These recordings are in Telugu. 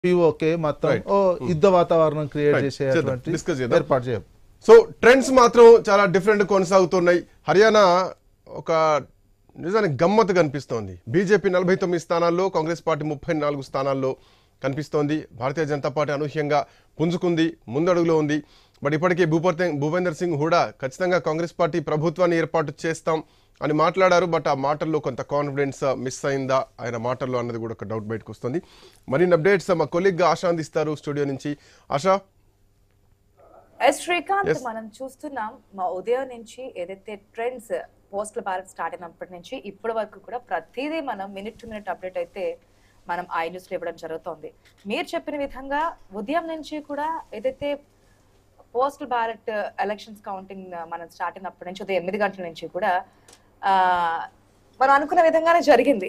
పిఓకే మొత్తం Right. ఓ యుద్ధ వాతావరణం క్రియేట్ Right. చేసేటువంటి చేద్దాం. Discuss చేద్దాం. ఏర్పాటు చేయం సో ట్రెండ్స్ మాత్రం చాలా డిఫరెంట్ కొనసాగుతున్నాయి హర్యానా ఒక నిజానికి గమ్మత్తు కనిపిస్తోంది బీజేపీ నలభై తొమ్మిది స్థానాల్లో కాంగ్రెస్ పార్టీ ముప్పై నాలుగు స్థానాల్లో కనిపిస్తోంది భారతీయ జనతా పార్టీ అనూహ్యంగా పుంజుకుంది ముందడుగులో ఉంది బట్ ఇప్పటికే భూపర్ భూపేందర్ సింగ్ హూడా ఖచ్చితంగా కాంగ్రెస్ పార్టీ ప్రభుత్వాన్ని ఏర్పాటు చేస్తాం అని మాట్లాడారు బట్ ఆ మాటల్లో కొంత కాన్ఫిడెన్స్ మిస్ అయిందా ఆయన మాటల్లో అన్నది కూడా ఒక డౌట్ బయటకు వస్తుంది మరిన్ని అప్డేట్స్ మా కొలీగ్గా ఆశా అందిస్తారు స్టూడియో నుంచి ఆశా ఎస్ శ్రీకాంత్ Yes. మనం చూస్తున్నాం మా ఉదయం నుంచి ఏదైతే ట్రెండ్స్ పోస్టల్ భారత్ స్టార్ట్ అయినప్పటి నుంచి ఇప్పటి వరకు కూడా ప్రతిదీ మనం మినిట్ టు మినిట్ అప్డేట్ అయితే మనం ఐ న్యూస్లో ఇవ్వడం జరుగుతోంది మీరు చెప్పిన విధంగా ఉదయం నుంచి కూడా ఏదైతే పోస్టల్ భారత్ ఎలక్షన్స్ కౌంటింగ్ మనం స్టార్ట్ అయినప్పటి నుంచి ఉదయం ఎనిమిది గంటల నుంచి కూడా ఆ, మనం అనుకున్న విధంగానే జరిగింది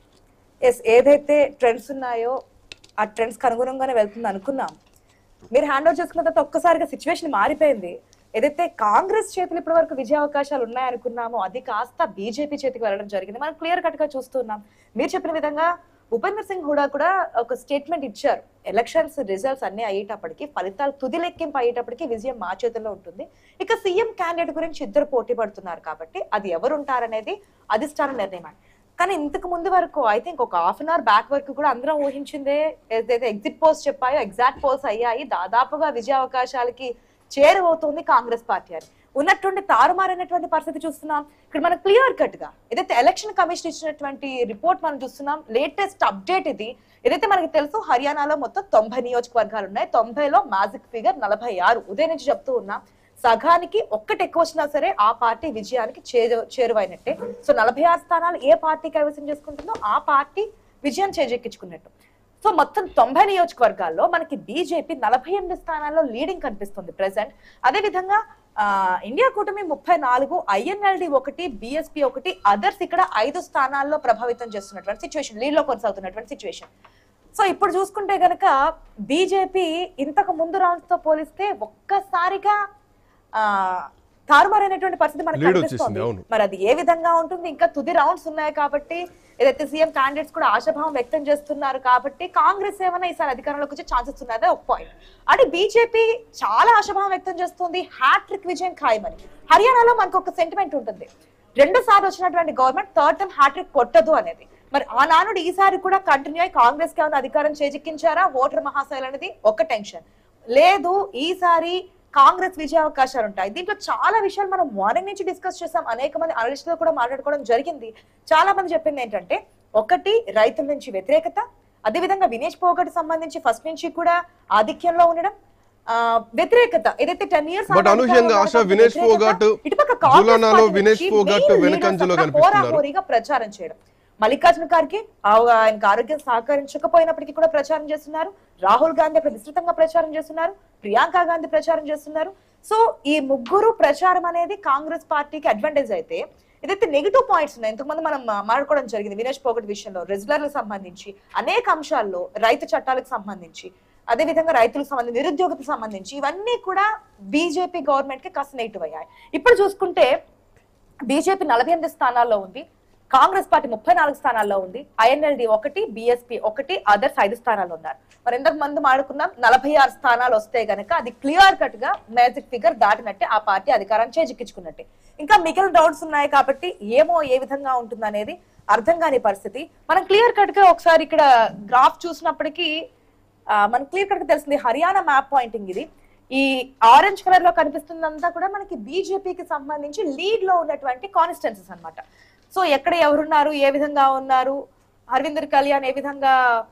ఎస్ ఏదైతే ట్రెండ్స్ ఉన్నాయో ఆ ట్రెండ్స్కి అనుగుణంగానే వెళ్తుంది అనుకున్నాం మీరు హ్యాండ్ ఓవర్ చేసుకున్న తర్వాత ఒక్కసారిగా సిచ్యువేషన్ మారిపోయింది ఏదైతే కాంగ్రెస్ చేతులు ఇప్పటి వరకు విజయ అవకాశాలు ఉన్నాయనుకున్నామో అది కాస్త బీజేపీ చేతికి వెళ్ళడం జరిగింది మనం క్లియర్ కట్ గా చూస్తున్నాం మీరు చెప్పిన విధంగా ఉపేందర్ సింగ్ హుడా కూడా ఒక స్టేట్మెంట్ ఇచ్చారు ఎలక్షన్స్ రిజల్ట్స్ అన్ని అయ్యేటప్పటికి ఫలితాలు తుది లెక్కింపు అయ్యేటప్పటికి విజయం మా చేతుల్లో ఉంటుంది ఇక సీఎం క్యాండిడేట్ గురించి ఇద్దరు పోటీ పడుతున్నారు కాబట్టి అది ఎవరు ఉంటారనేది అధిష్టాన నిర్ణయం కానీ ఇంతకు ముందు వరకు ఐ థింక్ ఒక హాఫ్ అన్ అవర్ బ్యాక్ వరకు కూడా అందరం ఊహించిందే ఏదైతే ఎగ్జిట్ పోల్స్ చెప్పాయో ఎగ్జాక్ట్ పోల్స్ అయ్యాయి దాదాపుగా విజయ అవకాశాలకి చేరువవుతుంది కాంగ్రెస్ పార్టీ అని ఉన్నటువంటి తారుమారైనటువంటి పరిస్థితి చూస్తున్నాం ఇక్కడ మనం క్లియర్ కట్ గా ఏదైతే ఎలక్షన్ కమిషన్ ఇచ్చినటువంటి రిపోర్ట్ మనం చూస్తున్నాం లేటెస్ట్ అప్డేట్ ఇది ఏదైతే మనకి తెలుసు హర్యానాలో మొత్తం తొంభై నియోజకవర్గాలు ఉన్నాయి తొంభైలో మ్యాజిక్ ఫిగర్ నలభై ఆరు ఉదయం నుంచి చెప్తూ ఉన్నాం సగానికి ఒక్కటి ఎక్కువ వచ్చినా సరే ఆ పార్టీ విజయానికి చేరు చేరువైనట్టే సో నలభై ఆరు స్థానాలు ఏ పార్టీ కైవసం చేసుకుంటుందో ఆ పార్టీ విజయం చేజెక్కించుకున్నట్టు సో మొత్తం తొంభై నియోజకవర్గాల్లో మనకి బీజేపీ నలభై ఎనిమిది స్థానాల్లో లీడింగ్ కనిపిస్తుంది ప్రెసెంట్ అదే విధంగా ఆ, ఇండియా కూటమి ముప్పై నాలుగు ఐఎన్ఎల్డి ఒకటి బిఎస్పీ ఒకటి అదర్స్ ఇక్కడ ఐదు స్థానాల్లో ప్రభావితం చేస్తున్నటువంటి సిచ్యువేషన్ లీడ్ లో కొనసాగుతున్నటువంటి సిచ్యువేషన్ సో ఇప్పుడు చూసుకుంటే గనక బీజేపీ ఇంతకు ముందు రౌండ్స్ తో పోలిస్తే ఒక్కసారిగా ఆ తారుమారైనటువంటి పరిస్థితి మనకు Lead కనిపిస్తోంది వచ్చేసింది, అవును. మరి అది ఏ విధంగా ఉంటుంది ఇంకా తుది రౌండ్స్ ఉన్నాయి కాబట్టి ఏదైతే సీఎం క్యాండిడేట్స్ కూడా ఆశాభావం వ్యక్తం చేస్తున్నారు కాబట్టి కాంగ్రెస్ ఏమైనా ఈసారి అధికారంలోకి వచ్చే ఛాన్సెస్ ఉన్నదే ఒక పాయింట్ అంటే బీజేపీ చాలా ఆశాభావం వ్యక్తం చేస్తుంది హ్యాట్రిక్ విజయం ఖాయమని హర్యానాలో మనకు ఒక సెంటిమెంట్ ఉంటుంది రెండు సార్లు వచ్చినటువంటి గవర్నమెంట్ థర్డ్ టైం హ్యాట్రిక్ కొట్టదు అనేది మరి ఆ నానుడు ఈసారి కూడా కంటిన్యూ అయ్యి కాంగ్రెస్ కి ఏమైనా అధికారం చేజిక్కించారా ఓటర్ మహాశైలు అనేది ఒక టెన్షన్ లేదు ఈసారి కాంగ్రెస్ విజయ అవకాశాలు ఉంటాయి దీంట్లో చాలా విషయాలు మనం మార్నింగ్ నుంచి డిస్కస్ చేసాం అనేక మంది అనలిస్టులు కూడా మాట్లాడుకోవడం జరిగింది చాలా మంది చెప్పింది ఏంటంటే ఒకటి రైతుల నుంచి వ్యతిరేకత అదేవిధంగా వినేష్ పోగట్ సంబంధించి ఫస్ట్ నుంచి కూడా ఆధిక్యంలో ఉండడం ఆ, వ్యతిరేకత ఏదైతే టెన్ ఇయర్స్ But అనూహ్యంగా ఆశా వినేష్ ఫోగాట్ జులానాలో వినేష్ ఫోగాట్ వెనుకంజలో కనిపిస్తున్నారు. హోరీగా ప్రచారం చేయడం మల్లికార్జున ఖార్గే ఆ- ఆయనకు ఆరోగ్యం సహకరించకపోయినప్పటికీ కూడా ప్రచారం చేస్తున్నారు రాహుల్ గాంధీ అక్కడ విస్తృతంగా ప్రచారం చేస్తున్నారు ప్రియాంక గాంధీ ప్రచారం చేస్తున్నారు సో ఈ ముగ్గురు ప్రచారం అనేది కాంగ్రెస్ పార్టీకి అడ్వాంటేజ్ అయితే ఏదైతే నెగిటివ్ పాయింట్స్ ఉన్నాయి ఇంతకుముందు మనం మా- మాట్లాడుకోవడం జరిగింది వినేష్ పోగట్ విషయంలో రెగ్యులర్లకు సంబంధించి అనేక అంశాల్లో రైతు చట్టాలకు సంబంధించి అదే విధంగా రైతులకు సంబంధించి నిరుద్యోగతకు సంబంధించి ఇవన్నీ కూడా బీజేపీ గవర్నమెంట్ కి కాస్త నెగిటివ్ అయ్యాయి ఇప్పుడు చూసుకుంటే బీజేపీ నలభై ఎనిమిది స్థానాల్లో ఉంది కాంగ్రెస్ పార్టీ ముప్పై నాలుగు స్థానాల్లో ఉంది ఐఎన్ఎల్డి ఒకటి బిఎస్పీ ఒకటి అదర్స్ ఐదు స్థానాల్లో ఉన్నారు మరి ఇంతకు మంది మాడుకున్నాం నలభై ఆరు స్థానాలు వస్తే గనక అది క్లియర్ కట్ గా మ్యాజిక్ ఫిగర్ దాటినట్టే ఆ పార్టీ అధికారం చేజిక్కించుకున్నట్టే ఇంకా మిగిలిన డౌట్స్ ఉన్నాయి కాబట్టి ఏమో ఏ విధంగా ఉంటుంది అనేది అర్థం కాని పరిస్థితి మనం క్లియర్ కట్ గా ఒకసారి ఇక్కడ గ్రాఫ్ చూసినప్పటికీ ఆ, మనకి క్లియర్ కట్ గా తెలిసింది హర్యానా మ్యాప్ పాయింటింగ్ ఇది ఈ ఆరెంజ్ కలర్ లో కనిపిస్తుందంతా కూడా మనకి బీజేపీకి సంబంధించి లీడ్ లో ఉన్నటువంటి కాన్స్టిట్యున్సీస్ అన్నమాట సో ఎక్కడ ఎవరున్నారు ఏ విధంగా ఉన్నారు హర్విందర్ కళ్యాణ్ ఏ విధంగా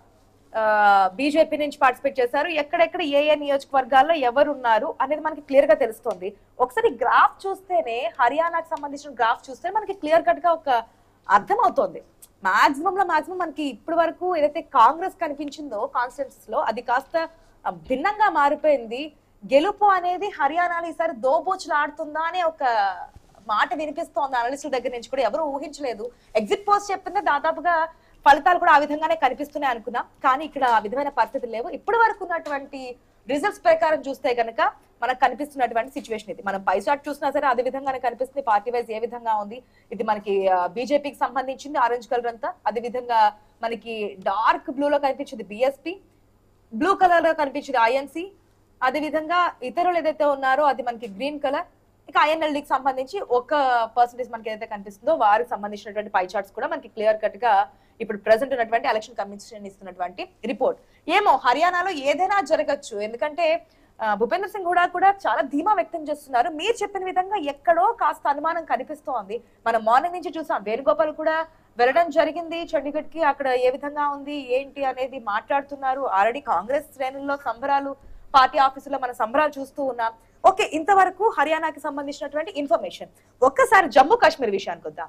బీజేపీ నుంచి పార్టిసిపేట్ చేశారు ఎక్కడెక్కడ ఏ ఏ నియోజకవర్గాల్లో ఎవరు ఉన్నారు అనేది మనకి క్లియర్ గా తెలుస్తుంది ఒకసారి గ్రాఫ్ చూస్తేనే హర్యానాకి సంబంధించిన గ్రాఫ్ చూస్తే మనకి క్లియర్ కట్ గా ఒక అర్థం అవుతోంది మాక్సిమం లో మాక్సిమం మనకి ఇప్పటి వరకు ఏదైతే కాంగ్రెస్ కనిపించిందో కాన్స్టిట్యూన్సీస్ లో అది కాస్త ఆ, భిన్నంగా మారిపోయింది గెలుపు అనేది హర్యానాలో ఈసారి దోబోచులు ఆడుతుందా అనే ఒక మాట వినిపిస్తోంది అనలిస్టుల దగ్గర నుంచి కూడా ఎవరు ఊహించలేదు ఎగ్జిట్ పోస్ట్ చెప్పిందే దాదాపుగా ఫలితాలు కూడా ఆ విధంగానే కనిపిస్తున్నాయి అనుకున్నాం కానీ ఇక్కడ ఆ విధమైన పరిస్థితులు లేవు ఇప్పటి వరకు ఉన్నటువంటి రిజల్ట్స్ ప్రకారం చూస్తే గనక మనకు కనిపిస్తున్నటువంటి సిచ్యువేషన్ ఇది మనం పై చార్ట్ చూసినా సరే అదే విధంగానే కనిపిస్తుంది పార్టీ వైజ్ ఏ విధంగా ఉంది ఇది మనకి బీజేపీకి సంబంధించింది ఆరెంజ్ కలర్ అంతా అదే విధంగా మనకి డార్క్ బ్లూ లో కనిపించింది బిఎస్పీ బ్లూ కలర్ లో కనిపించింది ఐఎన్సి అదే విధంగా ఇతరులు ఏదైతే ఉన్నారో అది మనకి గ్రీన్ కలర్ ఇక INLD కి సంబంధించి ఒక పర్సంటేజ్ మనకి ఏదైతే కనిపిస్తుందో వారికి సంబంధించినటువంటి పై చార్ట్స్ కూడా మనకి క్లియర్ కట్ గా ఇప్పుడు ప్రెసెంట్ ఉన్నటువంటి ఎలక్షన్ కమిషన్ ఇస్తున్నటువంటి రిపోర్ట్ ఏమో హర్యానాలో ఏదైనా జరగచ్చు ఎందుకంటే ఆ, భూపేంద్ర సింగ్ హుడా కూడా చాలా ధీమా వ్యక్తం చేస్తున్నారు మీరు చెప్పిన విధంగా ఎక్కడో కాస్త అనుమానం కనిపిస్తోంది మనం మార్నింగ్ నుంచి చూసాం వేణుగోపాల్ కూడా వెళ్ళడం జరిగింది చండీగఢ్ కి అక్కడ ఏ విధంగా ఉంది ఏంటి అనేది మాట్లాడుతున్నారు ఆల్రెడీ కాంగ్రెస్ శ్రేణుల్లో సంబరాలు పార్టీ ఆఫీసులో మన సంబరాలు చూస్తూ ఉన్నాం ఓకే ఇంతవరకు హర్యానాకి సంబంధించినటువంటి ఇన్ఫర్మేషన్ ఒక్కసారి జమ్మూ కాశ్మీర్ విషయానికి వద్దాం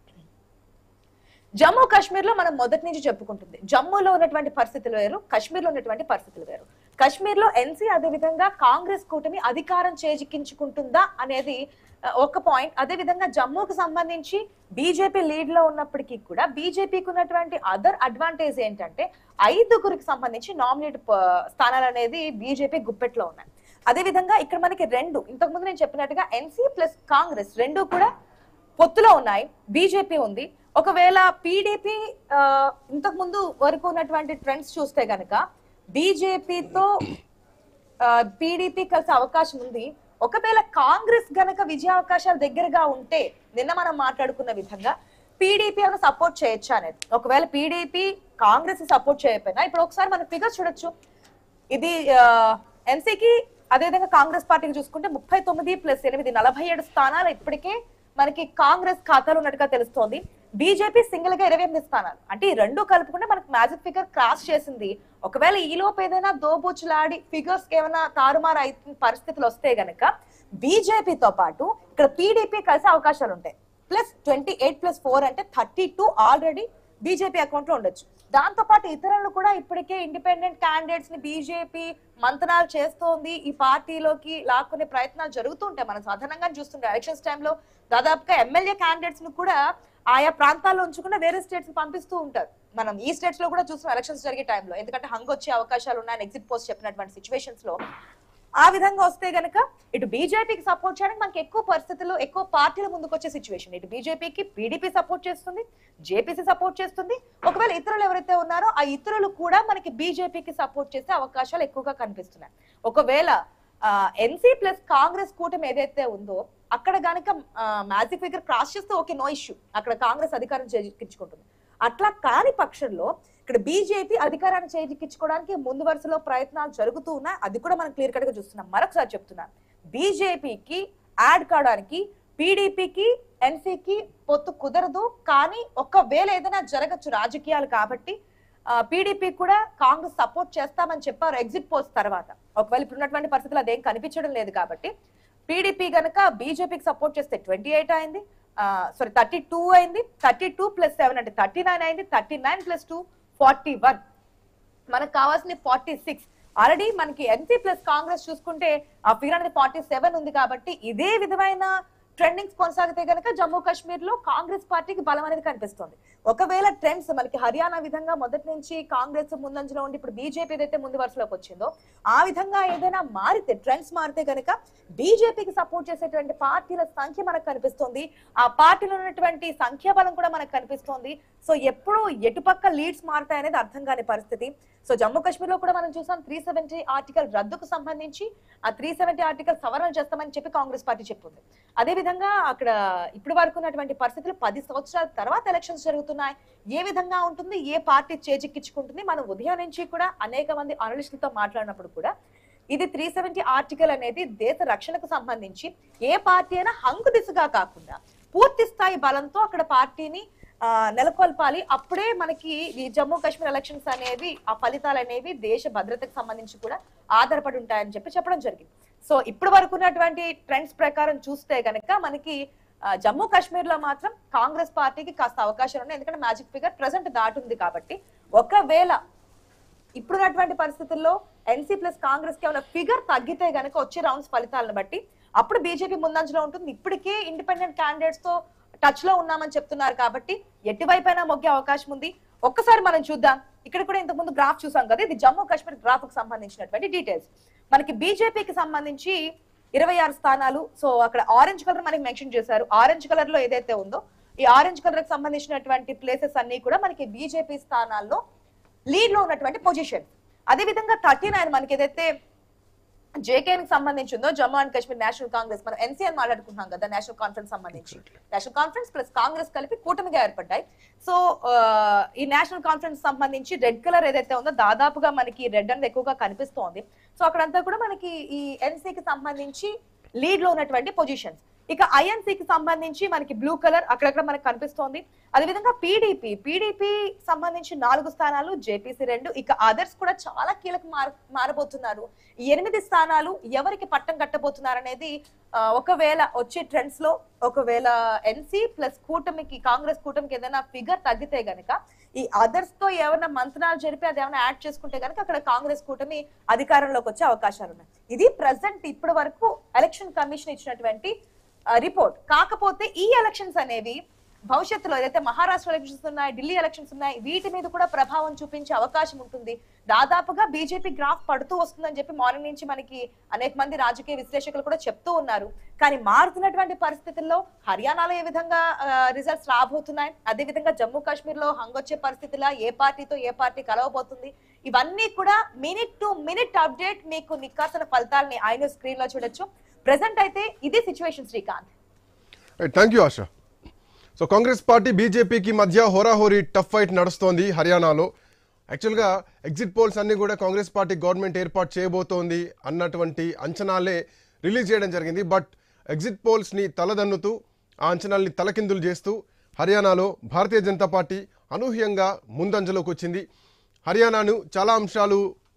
జమ్మూ కాశ్మీర్ లో మనం మొదటి నుంచి చెప్పుకుంటుంది జమ్మూలో ఉన్నటువంటి పరిస్థితులు వేరు కాశ్మీర్ లో ఉన్నటువంటి పరిస్థితులు వేరు కాశ్మీర్ లో ఎన్సీ అదే విధంగా కాంగ్రెస్ కూటమి అధికారం చేజిక్కించుకుంటుందా అనేది ఆ, ఒక పాయింట్ అదే విధంగా జమ్మూకు సంబంధించి బీజేపీ లీడ్ లో ఉన్నప్పటికీ కూడా బీజేపీకి ఉన్నటువంటి అదర్ అడ్వాంటేజ్ ఏంటంటే ఐదుగురికి సంబంధించి నామినేట్ స్థానాలు అనేది బీజేపీ గుప్పెట్లో ఉన్నాయి అదే విధంగా ఇక్కడ మనకి రెండు ఇంతకు ముందు నేను చెప్పినట్టుగా ఎన్సీ ప్లస్ కాంగ్రెస్ రెండు కూడా పొత్తులో ఉన్నాయి బీజేపీ ఉంది ఒకవేళ పీడీపీ ఇంతకు ముందు వరకు ఉన్నటువంటి ట్రెండ్స్ చూస్తే గనక బీజేపీతో పీడీపీ కలిసే అవకాశం ఉంది ఒకవేళ కాంగ్రెస్ గనక విజయావకాశాల దగ్గరగా ఉంటే నిన్న మనం మాట్లాడుకున్న విధంగా పీడీపీ అని సపోర్ట్ చేయొచ్చా అనేది ఒకవేళ పీడీపీ కాంగ్రెస్ సపోర్ట్ చేయకపోయినా ఇప్పుడు ఒకసారి మనం ఫిగర్ చూడొచ్చు ఇది ఎన్సీకి అదేవిధంగా కాంగ్రెస్ పార్టీకి చూసుకుంటే ముప్పై తొమ్మిది ప్లస్ ఎనిమిది నలభై ఏడు స్థానాలు ఇప్పటికే మనకి కాంగ్రెస్ ఖాతాలో ఉన్నట్టుగా తెలుస్తోంది బీజేపీ సింగిల్ గా ఇరవై ఎనిమిది స్థానాలు అంటే ఈ రెండు కలుపుకుంటే మనకి మ్యాజిక్ ఫిగర్ క్రాస్ చేసింది ఒకవేళ ఈ లోపు ఏదైనా దోబూచులాడి ఫిగర్స్ ఏమైనా తారుమారు అయిన పరిస్థితులు వస్తే గనక బీజేపీతో పాటు ఇక్కడ పీడీపీ కలిసే అవకాశాలు ఉంటాయి plus twenty eight plus four అంటే thirty two already BJP account లో ఉండొచ్చు దాంతో పాటు ఇతరులు కూడా ఇప్పటికే ఇండిపెండెంట్ క్యాండిడేట్స్ ని బీజేపీ మంతనాలు చేస్తోంది ఈ పార్టీలోకి లాక్కునే ప్రయత్నాలు జరుగుతుంటాయి మనం సాధారణంగా చూస్తుంటాం ఎలక్షన్స్ టైంలో దాదాపుగా ఎమ్మెల్యే క్యాండిడేట్స్ ను కూడా ఆయా ప్రాంతాల్లో ఉంచుకున్న వేరే స్టేట్స్ పంపిస్తూ ఉంటారు మనం ఈ స్టేట్స్ లో కూడా చూస్తున్నాం ఎలక్షన్స్ జరిగే టైంలో ఎందుకంటే హంగ్ వచ్చే అవకాశాలు ఉన్నాయని ఎగ్జిట్ పోస్ట్ చెప్పినటువంటి సిచ్యువేషన్స్ లో ఆ విధంగా వస్తే గనక ఇటు బీజేపీకి సపోర్ట్ చేయడానికి మనకి ఎక్కువ పరిస్థితుల్లో ఎక్కువ పార్టీల ముందుకు వచ్చే సిచ్యువేషన్ ఇటు బీజేపీకి పీడీపీ సపోర్ట్ చేస్తుంది జేపీసీ సపోర్ట్ చేస్తుంది ఒకవేళ ఇతరులు ఎవరైతే ఉన్నారో ఆ ఇతరులు కూడా మనకి బీజేపీకి సపోర్ట్ చేసే అవకాశాలు ఎక్కువగా కనిపిస్తున్నాయి ఒకవేళ ఎన్సీ ప్లస్ కాంగ్రెస్ కూటమి ఏదైతే ఉందో అక్కడ గనక మ్యాజిక్ ఫిగర్ క్రాస్ చేస్తే ఓకే నో ఇష్యూ అక్కడ కాంగ్రెస్ అధికారం చేజిక్కించుకుంటుంది అట్లా కాని పక్షంలో ఇక్కడ బీజేపీ అధికారాన్ని చేజిక్కించుకోవడానికి ముందు వరుసలో ప్రయత్నాలు జరుగుతూ ఉన్నాయి అది కూడా మనం క్లియర్ కట్ గా చూస్తున్నాం మరొకసారి చెప్తున్నాను బీజేపీకి యాడ్ కావడానికి పీడీపీకి ఎన్సీకి పొత్తు కుదరదు కానీ ఒకవేళ ఏదైనా జరగచ్చు రాజకీయాలు కాబట్టి పీడీపీ కూడా కాంగ్రెస్ సపోర్ట్ చేస్తామని చెప్పారు ఎగ్జిట్ పోస్ట్ తర్వాత ఒకవేళ ఇప్పుడున్నటువంటి పరిస్థితులు అదేం కనిపించడం లేదు కాబట్టి పీడీపీ గనక బీజేపీకి సపోర్ట్ చేస్తే ట్వంటీ ఎయిట్ అయింది సారీ థర్టీ టూ అయింది థర్టీ టూ ప్లస్ సెవెన్ అంటే థర్టీ నైన్ అయింది thirty nine plus two forty one మనకు కావాల్సింది ఫార్టీ సిక్స్ ఆల్రెడీ మనకి ఎన్సీ ప్లస్ కాంగ్రెస్ చూసుకుంటే ఆ ఫిగర్ అనేది ఫార్టీ సెవెన్ ఉంది కాబట్టి ఇదే విధమైన ట్రెండింగ్స్ కొనసాగితే గనక జమ్మూ కాశ్మీర్ లో కాంగ్రెస్ పార్టీకి బలం అనేది కనిపిస్తుంది ఒకవేళ ట్రెండ్స్ మనకి హర్యానా విధంగా మొదటి నుంచి కాంగ్రెస్ ముందంజలో ఉండి ఇప్పుడు బీజేపీ ఏదైతే ముందు వరుసలోకి వచ్చిందో ఆ విధంగా ఏదైనా మారితే ట్రెండ్స్ మారితే గనక బీజేపీకి సపోర్ట్ చేసేటువంటి పార్టీల సంఖ్య మనకు కనిపిస్తుంది ఆ పార్టీలో ఉన్నటువంటి సంఖ్యాబలం కూడా మనకు కనిపిస్తుంది సో ఎప్పుడు ఎటుపక్క లీడ్స్ మారుతాయి అనేది అర్థం కాని పరిస్థితి సో జమ్మూ కాశ్మీర్ లో కూడా మనం చూసాం త్రీ సెవెంటీ ఆర్టికల్ రద్దుకు సంబంధించి ఆ త్రీ సెవెంటీ ఆర్టికల్ సవరణ చేస్తామని చెప్పి కాంగ్రెస్ పార్టీ చెప్తుంది అదే విధంగా అక్కడ ఇప్పుడు వరకు ఉన్నటువంటి పరిస్థితులు పది సంవత్సరాల తర్వాత ఎలక్షన్స్ జరుగుతున్నాయి ఏ విధంగా ఉంటుంది ఏ పార్టీ చేజిక్కించుకుంటుంది మనం ఉదయం నుంచి కూడా అనేక మంది అనలిస్టులతో మాట్లాడినప్పుడు కూడా ఇది త్రీ సెవెంటీ ఆర్టికల్ అనేది దేశ రక్షణకు సంబంధించి ఏ పార్టీ అయినా హంగు దిశగా కాకుండా పూర్తి స్థాయి బలంతో అక్కడ పార్టీని ఆ, నెలకొల్పాలి అప్పుడే మనకి ఈ జమ్మూ కాశ్మీర్ ఎలక్షన్స్ అనేవి ఆ ఫలితాలు అనేవి దేశ భద్రతకు సంబంధించి కూడా ఆధారపడి ఉంటాయని చెప్పి చెప్పడం జరిగింది సో ఇప్పుడు వరకు ఉన్నటువంటి ట్రెండ్స్ ప్రకారం చూస్తే గనక మనకి ఆ, జమ్మూ కాశ్మీర్ లో మాత్రం కాంగ్రెస్ పార్టీకి కాస్త అవకాశాలు ఉన్నాయి ఎందుకంటే మ్యాజిక్ ఫిగర్ ప్రెసెంట్ దాటుంది కాబట్టి ఒకవేళ ఇప్పుడున్నటువంటి పరిస్థితుల్లో ఎన్సీ ప్లస్ కాంగ్రెస్ కి ఏమైనా ఫిగర్ తగ్గితే గనక వచ్చే రౌండ్స్ ఫలితాలను బట్టి అప్పుడు బీజేపీ ముందంజలో ఉంటుంది ఇప్పటికే ఇండిపెండెంట్ క్యాండిడేట్స్ తో టచ్ లో ఉన్నామని చెప్తున్నారు కాబట్టి ఎటువైపైనా మొగ్గే అవకాశం ఉంది ఒక్కసారి మనం చూద్దాం ఇక్కడ కూడా ఇంతకు ముందు గ్రాఫ్ చూసాం కదా ఇది జమ్మూ కాశ్మీర్ గ్రాఫ్ కు సంబంధించినటువంటి డీటెయిల్స్ మనకి బీజేపీకి సంబంధించి ఇరవై ఆరు స్థానాలు సో అక్కడ ఆరెంజ్ కలర్ మనకి మెన్షన్ చేశారు ఆరెంజ్ కలర్ లో ఏదైతే ఉందో ఈ ఆరెంజ్ కలర్ కి సంబంధించినటువంటి ప్లేసెస్ అన్ని కూడా మనకి బీజేపీ స్థానాల్లో లీడ్ లో ఉన్నటువంటి పొజిషన్ అదే విధంగా థర్టీ నైన్ మనకి ఏదైతే జేకేఎన్ కి సంబంధించి ఉందో జమ్మూ అండ్ కాశ్మీర్ నేషనల్ కాంగ్రెస్ మనం ఎన్సీఎన్ మాట్లాడుకుంటున్నాం కదా నేషనల్ కాన్ఫరెన్స్ సంబంధించి నేషనల్ కాన్ఫరెన్స్ ప్లస్ కాంగ్రెస్ కలిపి కూటమిగా ఏర్పడ్డాయి సో ఆ, ఈ నేషనల్ కాన్ఫరెన్స్ సంబంధించి రెడ్ కలర్ ఏదైతే ఉందో దాదాపుగా మనకి రెడ్ అనేది ఎక్కువగా కనిపిస్తోంది సో అక్కడంతా కూడా మనకి ఈ NC కి సంబంధించి లీడ్ లో ఉన్నటువంటి పొజిషన్స్ ఇక ఐఎన్సీ కి సంబంధించి మనకి బ్లూ కలర్ అక్కడక్కడ మనకి కనిపిస్తోంది అదేవిధంగా పీడీపీ పీడీపీ సంబంధించి నాలుగు స్థానాలు జేపీసీ రెండు ఇక అదర్స్ కూడా చాలా కీలక మార మారబోతున్నారు ఈ ఎనిమిది స్థానాలు ఎవరికి పట్టం కట్టబోతున్నారు అనేది ఆ, ఒకవేళ వచ్చే ట్రెండ్స్ లో ఒకవేళ ఎన్సీ ప్లస్ కూటమికి కాంగ్రెస్ కూటమికి ఏదైనా ఫిగర్ తగ్గితే గనక ఈ అదర్స్ తో ఏమైనా మంత్రాలు జరిపి అది ఏమైనా యాడ్ చేసుకుంటే గనక అక్కడ కాంగ్రెస్ కూటమి అధికారంలోకి వచ్చే అవకాశాలు ఉన్నాయి ఇది ప్రజెంట్ ఇప్పటి వరకు ఎలక్షన్ కమిషన్ ఇచ్చినటువంటి రిపోర్ట్ కాకపోతే ఈ ఎలక్షన్స్ అనేవి భవిష్యత్తులో ఏదైతే మహారాష్ట్ర ఎలక్షన్స్ ఉన్నాయి ఢిల్లీ ఎలక్షన్స్ ఉన్నాయి వీటి మీద కూడా ప్రభావం చూపించే అవకాశం ఉంటుంది దాదాపుగా బీజేపీ గ్రాఫ్ పడుతూ వస్తుందని చెప్పి మార్నింగ్ నుంచి మనకి అనేక మంది రాజకీయ విశ్లేషకులు కూడా చెప్తూ ఉన్నారు కానీ మారుతున్నటువంటి పరిస్థితుల్లో హర్యానాలో ఏ విధంగా రిజల్ట్స్ రాబోతున్నాయి అదే విధంగా జమ్మూ కాశ్మీర్ లో హంగొచ్చే పరిస్థితిలో ఏ పార్టీతో ఏ పార్టీ కలవబోతుంది ఇవన్నీ కూడా మినిట్ టు మినిట్ అప్డేట్ మీకు నిక్కాసిన ఫలితాలని ఆయన స్క్రీన్ లో చూడొచ్చు ప్రెసెంట్ అయితే ఇది situation Srikanth thank you Asha so Congress party బీజేపీకి మధ్య హోరాహోరీ టఫ్ ఫైట్ నడుస్తోంది హర్యానాలో యాక్చువల్గా ఎగ్జిట్ పోల్స్ అన్ని కూడా కాంగ్రెస్ పార్టీ గవర్నమెంట్ ఏర్పాటు చేయబోతోంది అన్నటువంటి అంచనాలే రిలీజ్ చేయడం జరిగింది బట్ ఎగ్జిట్ పోల్స్ని తలదన్నుతూ ఆ అంచనాల్ని తలకిందులు చేస్తూ హర్యానాలో భారతీయ జనతా పార్టీ అనూహ్యంగా ముందంజలోకి వచ్చింది హర్యానాను చాలా అంశాలు